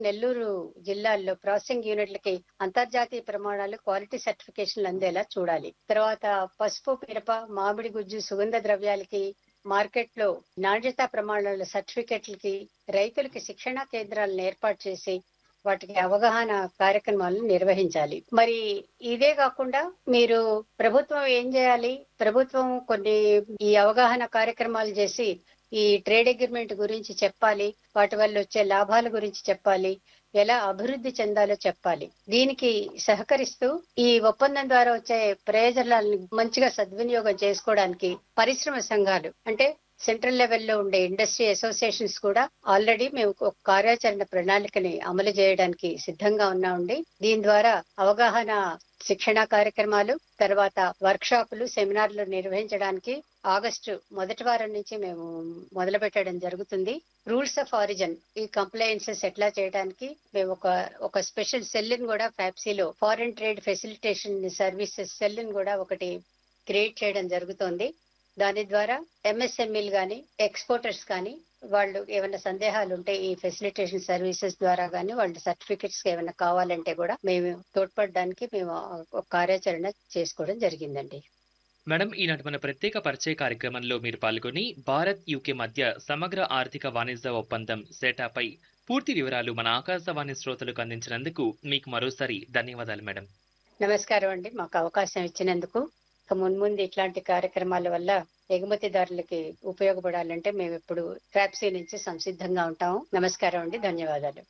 నెల్లూరు జిల్లాల్లో ప్రాసెసింగ్ యూనిట్లకి అంతర్జాతీయ ప్రమాణాలు క్వాలిటీ సర్టిఫికేషన్లు అందేలా చూడాలి తర్వాత పసుపు మిరప మామిడి గుజ్జు సుగంధ ద్రవ్యాలకి మార్కెట్ లో నాణ్యతా ప్రమాణాల సర్టిఫికెట్లకి రైతులకి శిక్షణా కేంద్రాలను ఏర్పాటు చేసి వాటికి అవగాహన కార్యక్రమాలను నిర్వహించాలి మరి ఇదే కాకుండా మీరు ప్రభుత్వం ఏం చేయాలి ప్రభుత్వం కొన్ని ఈ అవగాహన కార్యక్రమాలు చేసి ఈ ట్రేడ్ అగ్రిమెంట్ గురించి చెప్పాలి వాటి వల్ల వచ్చే లాభాల గురించి చెప్పాలి ఎలా అభివృద్ధి చెందాలో చెప్పాలి దీనికి సహకరిస్తూ ఈ ఒప్పందం ద్వారా వచ్చే ప్రయోజనాలను మంచిగా సద్వినియోగం చేసుకోవడానికి పరిశ్రమ సంఘాలు అంటే సెంట్రల్ లెవెల్లో ఉండే ఇండస్ట్రీ అసోసియేషన్స్ కూడా ఆల్రెడీ మేము ఒక కార్యాచరణ ప్రణాళికని అమలు చేయడానికి సిద్ధంగా ఉన్నామండి దీని ద్వారా అవగాహన శిక్షణా కార్యక్రమాలు తర్వాత వర్క్ షాపులు సెమినార్లు నిర్వహించడానికి ఆగస్టు మొదటి వారం నుంచి మేము మొదలు పెట్టడం జరుగుతుంది రూల్స్ ఆఫ్ ఆరిజిన్ ఈ కంప్లైన్సెస్ ఎట్లా చేయడానికి మేము ఒక ఒక స్పెషల్ సెల్ కూడా ఫ్యాప్సీలో foreign trade facilitation services cell కూడా ఒకటి క్రియేట్ చేయడం జరుగుతోంది దాని ద్వారా ఎంఎస్ఎంఈలు కానీ ఎక్స్పోర్టర్స్ కానీ వాళ్ళు ఏమైనా సందేహాలు ఉంటే ఈ ఫెసిలిటేషన్ సర్వీసెస్ ద్వారా కానీ వాళ్ళ సర్టిఫికెట్స్ ఏమైనా కావాలంటే కూడా మేము తోడ్పడడానికి మేము ఒక కార్యాచరణ చేసుకోవడం జరిగిందండి మేడం ఈనాటి మన ప్రత్యేక పరిచయ కార్యక్రమంలో మీరు పాల్గొని భారత్ యూకే మధ్య సమగ్ర ఆర్థిక వాణిజ్య ఒప్పందం సెటాపై పూర్తి వివరాలు మన ఆకాశవాణి శ్రోతలకు అందించినందుకు మీకు మరోసారి ధన్యవాదాలు మేడం నమస్కారం అండి మాకు అవకాశం ఇచ్చినందుకు ఇక మున్ముందు ఇట్లాంటి కార్యక్రమాల వల్ల ఎగుమతిదారులకి ఉపయోగపడాలంటే మేము ఇప్పుడు ట్రాప్సీ నుంచి సంసిద్ధంగా ఉంటాము నమస్కారం అండి ధన్యవాదాలు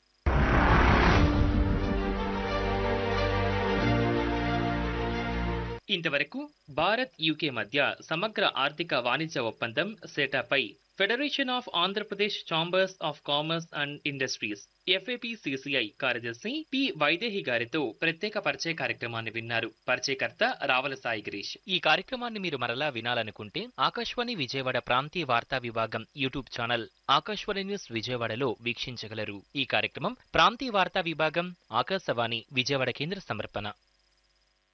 ఇంతవరకు భారత్ యూకే మధ్య సమగ్ర ఆర్థిక వాణిజ్య ఒప్పందం సెటాపై federation of Andhra Pradesh chambers of commerce and industries FAPCCI కార్యదర్శి పి వైదేహి గారితో ప్రత్యేక పరిచయ కార్యక్రమాన్ని విన్నారు పరిచయకర్త రావల సాయి గిరీష్ ఈ కార్యక్రమాన్ని మీరు మరలా వినాలనుకుంటే ఆకాశవాణి విజయవాడ ప్రాంతీయ వార్తా విభాగం యూట్యూబ్ ఛానల్ ఆకాశవాణి న్యూస్ విజయవాడలో వీక్షించగలరు ఈ కార్యక్రమం ప్రాంతీయ వార్తా విభాగం ఆకాశవాణి విజయవాడ కేంద్ర సమర్పణ